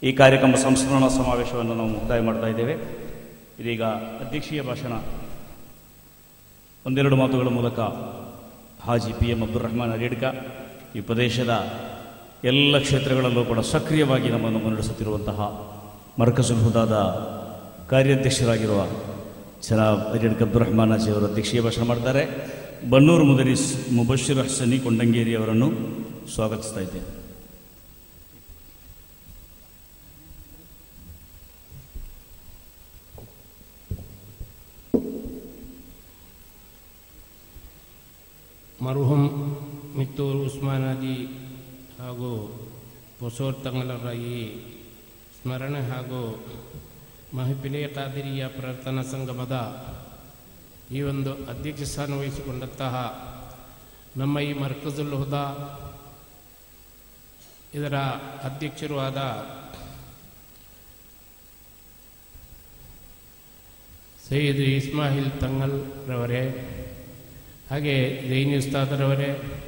ಈ ಕಾರ್ಯಕ್ರಮ ಸಂಸ್ಮರಣಾ ಸಮಾವೇಶವನ್ನು ನಾವು ಮುಕ್ತಾಯ ಮಾಡ್ತಾ ಇದ್ದೇವೆ ಇದೀಗ ಅಧ್ಯಕ್ಷೀಯ ಭಾಷಣ ಒಂದೆರಡು ಮಾತುಗಳ ಮೂಲಕ ಹಾಜಿ ಪಿ ಎಂ ಅಬ್ದುಲ್ ರಹಮಾನ್ ಅರೇಡ್ಕ ಈ ಪ್ರದೇಶದ ಎಲ್ಲ ಕ್ಷೇತ್ರಗಳಲ್ಲೂ ಕೂಡ ಸಕ್ರಿಯವಾಗಿ ನಮ್ಮನ್ನು ಮುನ್ನಡೆಸುತ್ತಿರುವಂತಹ ಮರ್ಕಜುಲ್ ಹುದಾದ ಕಾರ್ಯಾಧ್ಯಕ್ಷರಾಗಿರುವ ಜನಾಬ್ ಅರೇಡ್ಕ ಅಬ್ದುಲ್ ರಹಮಾನ್ ಅಜಿ ಅವರು ಅಧ್ಯಕ್ಷೀಯ ಭಾಷಣ ಮಾಡ್ತಾರೆ ಬನ್ನೂರು ಮುದರಿಸ್ ಮುಬಶಿರ್ ಹಸನಿ ಕೊಂಡಂಗೇರಿ ಅವರನ್ನು ಸ್ವಾಗತಿಸ್ತಾ ಇದ್ದೇನೆ ಮರುಹುಂ ಮಿತ್ತೂರು ಉಸ್ಮಾನಾದಿ ಹಾಗೂ ಹೊಸೂರ್ ತಂಗಲರ ಈ ಸ್ಮರಣೆ ಹಾಗೂ ಮಹಿಪಿಲೆ ಕಾದಿರಿಯ ಪ್ರಾರ್ಥನಾ ಸಂಗಮದ ಈ ಒಂದು ಅಧ್ಯಕ್ಷ ಸ್ಥಾನ ವಹಿಸಿಕೊಂಡಂತಹ ನಮ್ಮ ಈ ಮರ್ಕಜುಲ್ ಹುದಾ ಇದರ ಅಧ್ಯಕ್ಷರು ಆದ ಸೈಯದ್ ಇಸ್ಮಾಹಿಲ್ ತಂಗಲ್ ರವರೇ ಹಾಗೆ ಜೈನಿ ಉಸ್ತಾದರವರೇ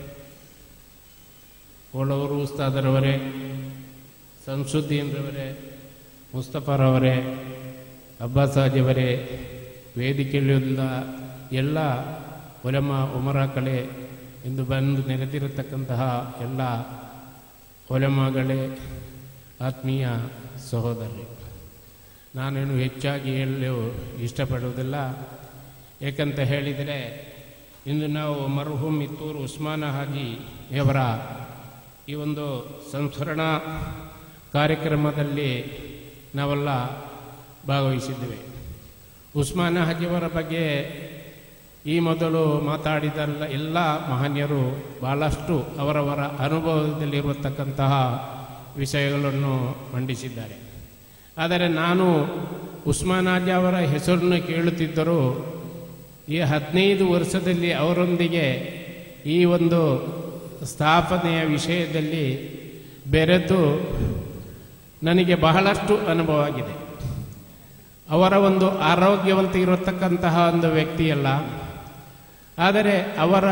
ಓಳವರು ಉಸ್ತಾದರವರೇ ಸಂಸುದ್ದೀನ್ರವರೇ ಮುಸ್ತಫಾರವರೇ ಅಬ್ಬಾಸಾಜಿಯವರೇ ವೇದಿಕೆಯಲ್ಲಿಲ್ಲ ಎಲ್ಲ ಒಲಮ ಉಮರಾಕಳೆ ಎಂದು ಬಂದು ನೆರೆದಿರತಕ್ಕಂತಹ ಎಲ್ಲ ಒಲಮಗಳೇ ಆತ್ಮೀಯ ಸಹೋದರಿ ನಾನೇನು ಹೆಚ್ಚಾಗಿ ಹೇಳಲು ಇಷ್ಟಪಡುವುದಿಲ್ಲ ಏಕಂತ ಹೇಳಿದರೆ ಇಂದು ನಾವು ಮರುಹುಂ ಮಿತ್ತೂರು ಉಸ್ಮಾನ ಹಾಜಿಯವರ ಈ ಒಂದು ಸಂಸ್ಮರಣಾ ಕಾರ್ಯಕ್ರಮದಲ್ಲಿ ನಾವೆಲ್ಲ ಭಾಗವಹಿಸಿದ್ದೇವೆ ಉಸ್ಮಾನ ಹಾಜಿಯವರ ಬಗ್ಗೆ ಈ ಮೊದಲು ಮಾತಾಡಿದಲ್ಲ ಎಲ್ಲ ಮಹನೀಯರು ಬಹಳಷ್ಟು ಅವರವರ ಅನುಭವದಲ್ಲಿರುವತಕ್ಕಂತಹ ವಿಷಯಗಳನ್ನು ಮಂಡಿಸಿದ್ದಾರೆ ಆದರೆ ನಾನು ಉಸ್ಮಾನ್ ಹಾಜಿ ಅವರ ಹೆಸರನ್ನು ಕೇಳುತ್ತಿದ್ದರೂ ಈ ಹದಿನೈದು ವರ್ಷದಲ್ಲಿ ಅವರೊಂದಿಗೆ ಈ ಒಂದು ಸ್ಥಾಪನೆಯ ವಿಷಯದಲ್ಲಿ ಬೆರೆತು ನನಗೆ ಬಹಳಷ್ಟು ಅನುಭವ ಆಗಿದೆ ಅವರ ಒಂದು ಆರೋಗ್ಯವಂತ ಇರತಕ್ಕಂತಹ ಒಂದು ವ್ಯಕ್ತಿಯಲ್ಲ ಆದರೆ ಅವರ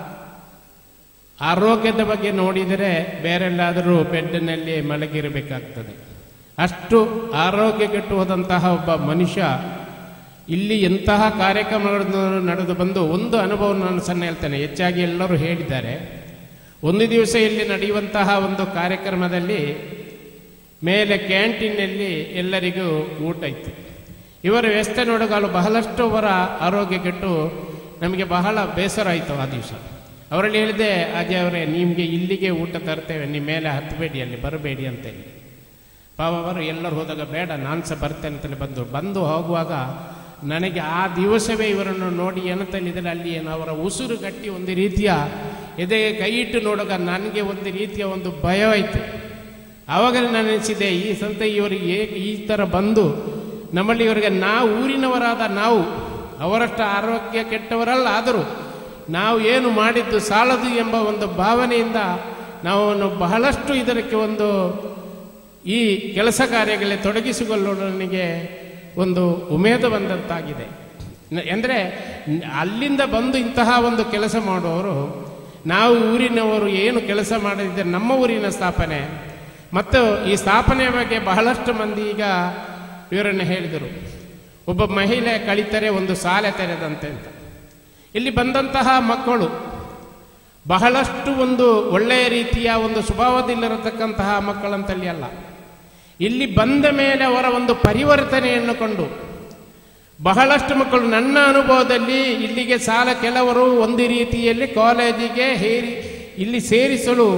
ಆರೋಗ್ಯದ ಬಗ್ಗೆ ನೋಡಿದರೆ ಬೇರೆಲ್ಲಾದರೂ ಬೆಡ್ಡಿನಲ್ಲಿ ಮಲಗಿರಬೇಕಾಗ್ತದೆ ಅಷ್ಟು ಆರೋಗ್ಯ ಕೆಟ್ಟು ಹೋದಂತಹ ಒಬ್ಬ ಮನುಷ್ಯ ಇಲ್ಲಿ ಎಂತಹ ಕಾರ್ಯಕ್ರಮಗಳನ್ನು ನಡೆದು ಬಂದು ಒಂದು ಅನುಭವ ನಾನು ಸಣ್ಣ ಹೇಳ್ತೇನೆ ಹೆಚ್ಚಾಗಿ ಎಲ್ಲರೂ ಹೇಳಿದ್ದಾರೆ ಒಂದು ದಿವಸ ಇಲ್ಲಿ ನಡೆಯುವಂತಹ ಒಂದು ಕಾರ್ಯಕ್ರಮದಲ್ಲಿ ಮೇಲೆ ಕ್ಯಾಂಟೀನಲ್ಲಿ ಎಲ್ಲರಿಗೂ ಊಟ ಇತ್ತು ಇವರ ವ್ಯವಸ್ಥೆ ನೋಡಗಾಲು ಬಹಳಷ್ಟು ಅವರ ಆರೋಗ್ಯ ಕೆಟ್ಟು ನಮಗೆ ಬಹಳ ಬೇಸರ ಆಯಿತು ಆ ದಿವಸ ಅವರಲ್ಲಿ ಹೇಳಿದೆ ಅಜಯ್ ಅವರೇ ನಿಮಗೆ ಇಲ್ಲಿಗೆ ಊಟ ತರ್ತೇವೆ ನಿಮ್ಮ ಮೇಲೆ ಹತ್ತಬೇಡಿ ಅಲ್ಲಿ ಬರಬೇಡಿ ಅಂತೇಳಿ ಪಾಪ ಅವರು ಎಲ್ಲರೂ ಹೋದಾಗ ಬೇಡ ನಾನು ಸಹ ಬರ್ತೇನೆ ಅಂತೇಳಿ ಬಂದು ಬಂದು ಹೋಗುವಾಗ ನನಗೆ ಆ ದಿವಸವೇ ಇವರನ್ನು ನೋಡಿ ಏನಂತೇಳಿದರೆ ಅಲ್ಲಿ ಏನು ಅವರ ಉಸಿರು ಗಟ್ಟಿ ಒಂದು ರೀತಿಯ ಎದೆಗೆ ಕೈ ಇಟ್ಟು ನೋಡುವಾಗ ನನಗೆ ಒಂದು ರೀತಿಯ ಒಂದು ಭಯವಾಯಿತು ಆವಾಗಲೇ ನಾನು ಅನಿಸಿದೆ ಈ ಸಂತೆ ಇವರಿಗೆ ಏ- ಈ ಥರ ಬಂದು ನಮ್ಮಲ್ಲಿ ಇವರಿಗೆ ನಾವು ಊರಿನವರಾದ ನಾವು ಅವರಷ್ಟು ಆರೋಗ್ಯ ಕೆಟ್ಟವರಲ್ಲ ಆದರೂ ನಾವು ಏನು ಮಾಡಿದ್ದು ಸಾಲದು ಎಂಬ ಒಂದು ಭಾವನೆಯಿಂದ ನಾವು ಅವನು ಬಹಳಷ್ಟು ಇದಕ್ಕೆ ಒಂದು ಈ ಕೆಲಸ ಕಾರ್ಯಗಳಲ್ಲಿ ತೊಡಗಿಸಿಕೊಳ್ಳಲು ನನಗೆ ಒಂದು ಉಮೇದು ಬಂದಂತಾಗಿದೆ ಅಂದರೆ ಅಲ್ಲಿಂದ ಬಂದು ಇಂತಹ ಒಂದು ಕೆಲಸ ಮಾಡುವವರು ನಾವು ಊರಿನವರು ಏನು ಕೆಲಸ ಮಾಡದಿದ್ದರೆ ನಮ್ಮ ಊರಿನ ಸ್ಥಾಪನೆ ಮತ್ತು ಈ ಸ್ಥಾಪನೆಯ ಬಗ್ಗೆ ಬಹಳಷ್ಟು ಮಂದಿ ಈಗ ವಿವರಣೆ ಹೇಳಿದರು ಒಬ್ಬ ಮಹಿಳೆ ಕಳಿತರೆ ಒಂದು ಶಾಲೆ ತೆರೆದಂತೆ ಅಂತ ಇಲ್ಲಿ ಬಂದಂತಹ ಮಕ್ಕಳು ಬಹಳಷ್ಟು ಒಂದು ಒಳ್ಳೆಯ ರೀತಿಯ ಒಂದು ಸ್ವಭಾವದಲ್ಲಿರತಕ್ಕಂತಹ ಮಕ್ಕಳಂತಲ್ಲಿ ಅಲ್ಲ ಇಲ್ಲಿ ಬಂದ ಮೇಲೆ ಅವರ ಒಂದು ಪರಿವರ್ತನೆಯನ್ನು ಕೊಂಡು ಬಹಳಷ್ಟು ಮಕ್ಕಳು ನನ್ನ ಅನುಭವದಲ್ಲಿ ಇಲ್ಲಿಗೆ ಸಾಲ ಕೆಲವರು ಒಂದು ರೀತಿಯಲ್ಲಿ ಕಾಲೇಜಿಗೆ ಹೇರಿ ಇಲ್ಲಿ ಸೇರಿಸಲು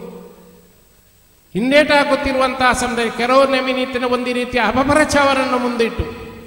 ಹಿಂದೇಟಾಗುತ್ತಿರುವಂತಹ ಸಮಯದಲ್ಲಿ ಕೆಲವು ನಮಿನಿತಿನ ಒಂದು ರೀತಿಯ ಅಪಪ್ರಚಾರವನ್ನು ಮುಂದಿಟ್ಟು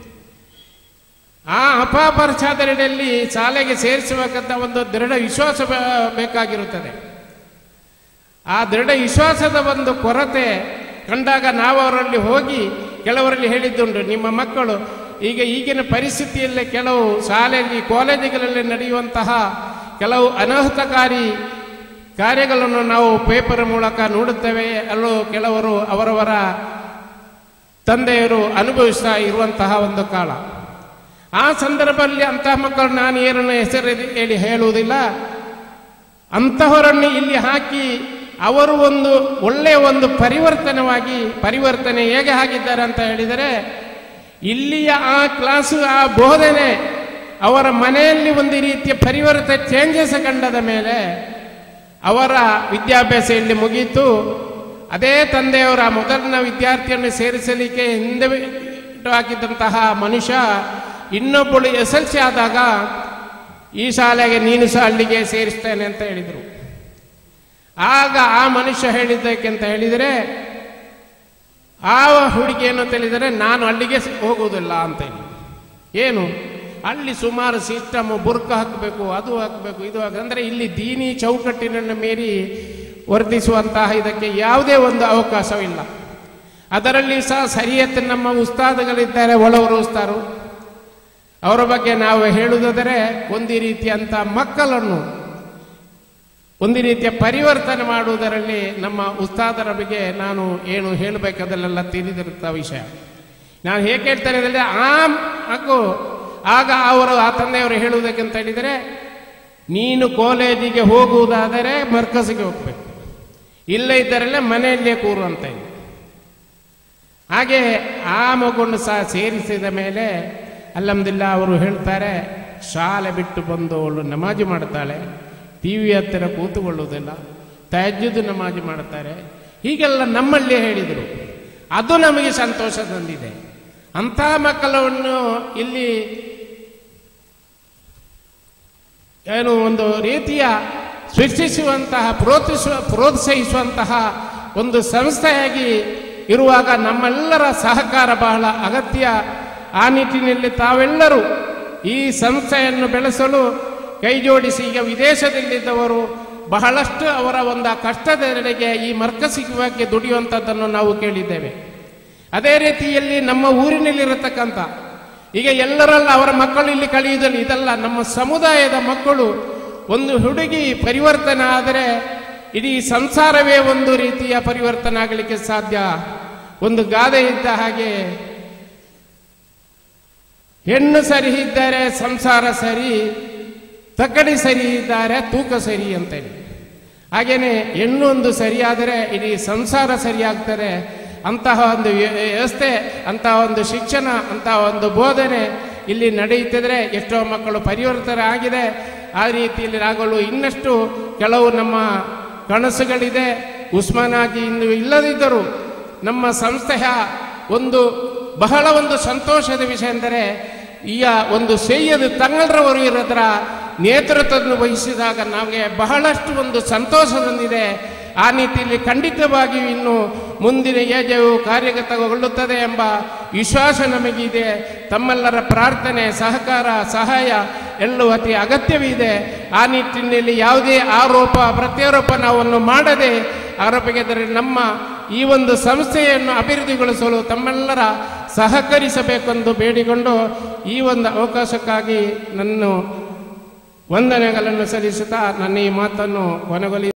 ಆ ಅಪಪ್ರಚಾರದಲ್ಲಿ ಶಾಲೆಗೆ ಸೇರಿಸಬೇಕಂತ ಒಂದು ದೃಢ ವಿಶ್ವಾಸ ಬೇ- ಬೇಕಾಗಿರುತ್ತದೆ ಆ ದೃಢ ವಿಶ್ವಾಸದ ಒಂದು ಕೊರತೆ ಕಂಡಾಗ ನಾವು ಅವರಲ್ಲಿ ಹೋಗಿ ಕೆಲವರಲ್ಲಿ ಹೇಳಿದ್ದುಂಟು ನಿಮ್ಮ ಮಕ್ಕಳು ಈಗ ಈಗಿನ ಪರಿಸ್ಥಿತಿಯಲ್ಲೇ ಕೆಲವು ಶಾಲೆಯಲ್ಲಿ ಕಾಲೇಜುಗಳಲ್ಲಿ ನಡೆಯುವಂತಹ ಕೆಲವು ಅನಾಹುತಕಾರಿ ಕಾರ್ಯಗಳನ್ನು ನಾವು ಪೇಪರ್ ಮೂಲಕ ನೋಡುತ್ತೇವೆ ಅಲ್ಲೂ ಕೆಲವರು ಅವರವರ ತಂದೆಯರು ಅನುಭವಿಸ್ತಾ ಇರುವಂತಹ ಒಂದು ಕಾಲ ಆ ಸಂದರ್ಭದಲ್ಲಿ ಅಂತಹ ಮಕ್ಕಳು ನಾನು ಏನನ್ನು ಹೆಸರು ಹೇಳಿ ಹೇಳುವುದಿಲ್ಲ ಅಂತಹವರನ್ನು ಇಲ್ಲಿ ಹಾಕಿ ಅವರು ಒಂದು ಒಳ್ಳೆಯ ಒಂದು ಪರಿವರ್ತನವಾಗಿ ಪರಿವರ್ತನೆ ಹೇಗೆ ಆಗಿದ್ದಾರೆ ಅಂತ ಹೇಳಿದರೆ ಇಲ್ಲಿಯ ಆ ಕ್ಲಾಸು ಆ ಬೋಧನೆ ಅವರ ಮನೆಯಲ್ಲಿ ಒಂದು ರೀತಿಯ ಪರಿವರ್ತನೆ ಚೇಂಜಸ್ ಕಂಡದ ಮೇಲೆ ಅವರ ವಿದ್ಯಾಭ್ಯಾಸ ಇಲ್ಲಿ ಮುಗೀತು ಅದೇ ತಂದೆಯವರ ಮೊದಲಿನ ವಿದ್ಯಾರ್ಥಿಯನ್ನು ಸೇರಿಸಲಿಕ್ಕೆ ಹಿಂದೆ ಹಾಕಿದಂತಹ ಮನುಷ್ಯ ಇನ್ನೊಬ್ಬಳು ಎಸ್ ಎಲ್ ಸಿ ಆದಾಗ ಈ ಶಾಲೆಗೆ ನೀನು ಸಹ ಅಲ್ಲಿಗೆ ಸೇರಿಸ್ತೇನೆ ಅಂತ ಹೇಳಿದರು ಆಗ ಆ ಮನುಷ್ಯ ಹೇಳಿದ್ದಕ್ಕೆ ಅಂತ ಹೇಳಿದರೆ ಆ ಹುಡುಗಿ ಏನು ಅಂತ ಹೇಳಿದರೆ ನಾನು ಅಲ್ಲಿಗೆ ಸ- ಹೋಗುವುದಿಲ್ಲ ಅಂತ ಹೇಳಿ ಏನು ಅಲ್ಲಿ ಸುಮಾರು ಸಿಸ್ಟಮ್ ಬುರ್ಕ ಹಾಕಬೇಕು ಅದು ಹಾಕಬೇಕು ಇದು ಹಾಕ ಅಂದರೆ ಇಲ್ಲಿ ದೀನಿ ಚೌಕಟ್ಟಿನನ್ನು ಮೀರಿ ವರ್ತಿಸುವಂತಹ ಇದಕ್ಕೆ ಯಾವುದೇ ಒಂದು ಅವಕಾಶವಿಲ್ಲ ಅದರಲ್ಲಿ ಸಹ ಸರಿಯತ್ ನಮ್ಮ ಉಸ್ತಾದಗಳಿದ್ದಾರೆ ಒಳವರು ಉಸ್ತಾರು ಅವರ ಬಗ್ಗೆ ನಾವು ಹೇಳುವುದಾದರೆ ಒಂದು ರೀತಿಯಂಥ ಮಕ್ಕಳನ್ನು ಒಂದು ರೀತಿಯ ಪರಿವರ್ತನೆ ಮಾಡುವುದರಲ್ಲಿ ನಮ್ಮ ಉಸ್ತಾದರ ಬಗ್ಗೆ ನಾನು ಏನು ಹೇಳಬೇಕಾದಲ್ಲೆಲ್ಲ ತಿಳಿದಿರುತ್ತ ವಿಷಯ ನಾನು ಹೇಗೆ ಹೇಳ್ತೇನೆ ಅಂದರೆ ಆ ಮಗು ಆಗ ಅವರು ಆ ತಂದೆಯವರು ಹೇಳುವುದಕ್ಕಂತ ಹೇಳಿದರೆ ನೀನು ಕಾಲೇಜಿಗೆ ಹೋಗುವುದಾದರೆ ಮರ್ಕಸಿಗೆ ಹೋಗ್ಬೇಕು ಇಲ್ಲ ಇದ್ದರಲ್ಲೇ ಮನೆಯಲ್ಲೇ ಕೂರು ಅಂತ ಹೇಳಿ ಹಾಗೆ ಆ ಮಗುವನ್ನು ಸಹ ಸೇರಿಸಿದ ಮೇಲೆ ಅಲ್ಲಂದಿಲ್ಲ ಅವರು ಹೇಳ್ತಾರೆ ಶಾಲೆ ಬಿಟ್ಟು ಬಂದು ಅವಳು ನಮಾಜು ಮಾಡ್ತಾಳೆ ಟಿ ವಿ ಹತ್ತಿರ ಕೂತುಕೊಳ್ಳುವುದಿಲ್ಲ ತಜ್ಜುದು ನಮಾಜು ಮಾಡ್ತಾರೆ ಹೀಗೆಲ್ಲ ನಮ್ಮಲ್ಲೇ ಹೇಳಿದರು ಅದು ನಮಗೆ ಸಂತೋಷ ತಂದಿದೆ ಅಂತಹ ಮಕ್ಕಳನ್ನು ಇಲ್ಲಿ ಏನು ಒಂದು ರೀತಿಯ ಸೃಷ್ಟಿಸುವಂತಹ ಪ್ರೋತ್ಸಾಹಿಸುವ ಪ್ರೋತ್ಸಾಹಿಸುವಂತಹ ಒಂದು ಸಂಸ್ಥೆಯಾಗಿ ಇರುವಾಗ ನಮ್ಮೆಲ್ಲರ ಸಹಕಾರ ಬಹಳ ಅಗತ್ಯ ಆ ನಿಟ್ಟಿನಲ್ಲಿ ತಾವೆಲ್ಲರೂ ಈ ಸಂಸ್ಥೆಯನ್ನು ಬೆಳೆಸಲು ಕೈ ಜೋಡಿಸಿ ಈಗ ವಿದೇಶದಲ್ಲಿದ್ದವರು ಬಹಳಷ್ಟು ಅವರ ಒಂದು ಕಷ್ಟದೆಡೆಗೆ ಈ ಮರ್ಕಸಿಗೆ ದುಡಿಯುವಂಥದ್ದನ್ನು ನಾವು ಕೇಳಿದ್ದೇವೆ ಅದೇ ರೀತಿಯಲ್ಲಿ ನಮ್ಮ ಊರಿನಲ್ಲಿರತಕ್ಕಂಥ ಈಗ ಎಲ್ಲರಲ್ಲ ಅವರ ಮಕ್ಕಳು ಇಲ್ಲಿ ಕಳೆಯುವುದಲ್ಲ ಇದಲ್ಲ ನಮ್ಮ ಸಮುದಾಯದ ಮಕ್ಕಳು ಒಂದು ಹುಡುಗಿ ಪರಿವರ್ತನೆ ಆದರೆ ಇಡೀ ಸಂಸಾರವೇ ಒಂದು ರೀತಿಯ ಪರಿವರ್ತನೆ ಆಗಲಿಕ್ಕೆ ಸಾಧ್ಯ ಒಂದು ಗಾದೆ ಇದ್ದ ಹಾಗೆ ಹೆಣ್ಣು ಸರಿ ಇದ್ದರೆ ಸಂಸಾರ ಸರಿ ತಕ್ಕಡಿ ಸರಿ ಇದ್ದಾರೆ ತೂಕ ಸರಿ ಅಂತೇಳಿ ಹಾಗೇನೆ ಹೆಣ್ಣು ಒಂದು ಸರಿಯಾದರೆ ಇಡೀ ಸಂಸಾರ ಸರಿಯಾಗ್ತಾರೆ ಅಂತಹ ಒಂದು ವ್ಯ- ವ್ಯವಸ್ಥೆ ಅಂತಹ ಒಂದು ಶಿಕ್ಷಣ ಅಂತಹ ಒಂದು ಬೋಧನೆ ಇಲ್ಲಿ ನಡೆಯುತ್ತಿದ್ರೆ ಎಷ್ಟೋ ಮಕ್ಕಳು ಪರಿವರ್ತನೆ ಆಗಿದೆ ಆ ರೀತಿಯಲ್ಲಿ ಆಗಲು ಇನ್ನಷ್ಟು ಕೆಲವು ನಮ್ಮ ಕನಸುಗಳಿದೆ ಉಸ್ಮಾನಾಜಿ ಇಂದು ಇಲ್ಲದಿದ್ದರೂ ನಮ್ಮ ಸಂಸ್ಥೆಯ ಒಂದು ಬಹಳ ಒಂದು ಸಂತೋಷದ ವಿಷಯ ಎಂದರೆ ಈಗ ಒಂದು ಸೈಯದ್ ತಂಗಲ್ರವರು ಇರೋದರ ನೇತೃತ್ವವನ್ನು ವಹಿಸಿದಾಗ ನಮಗೆ ಬಹಳಷ್ಟು ಒಂದು ಸಂತೋಷ ತಂದಿದೆ ಆ ನಿಟ್ಟಿಯಲ್ಲಿ ಖಂಡಿತವಾಗಿಯೂ ಇನ್ನು ಮುಂದಿನ ಯೋಜನೆಯು ಕಾರ್ಯಗತಗೊಳ್ಳುತ್ತದೆ ಎಂಬ ವಿಶ್ವಾಸ ನಮಗಿದೆ ತಮ್ಮೆಲ್ಲರ ಪ್ರಾರ್ಥನೆ ಸಹಕಾರ ಸಹಾಯ ಎಲ್ಲವೂ ಅತಿ ಅಗತ್ಯವಿದೆ ಆ ನಿಟ್ಟಿನಲ್ಲಿ ಯಾವುದೇ ಆರೋಪ ಪ್ರತ್ಯಾರೋಪ ನಾವನ್ನು ಮಾಡದೆ ಆರೋಪಿಗೆದರೆ ನಮ್ಮ ಈ ಒಂದು ಸಂಸ್ಥೆಯನ್ನು ಅಭಿವೃದ್ಧಿಗೊಳಿಸಲು ತಮ್ಮೆಲ್ಲರ ಸಹಕರಿಸಬೇಕೆಂದು ಬೇಡಿಕೊಂಡು ಈ ಒಂದು ಅವಕಾಶಕ್ಕಾಗಿ ನನ್ನ ವಂದನೆಗಳನ್ನು ಸಲ್ಲಿಸುತ್ತಾ ನನ್ನ ಈ ಮಾತನ್ನು ಕೊನೆಗೊಳಿ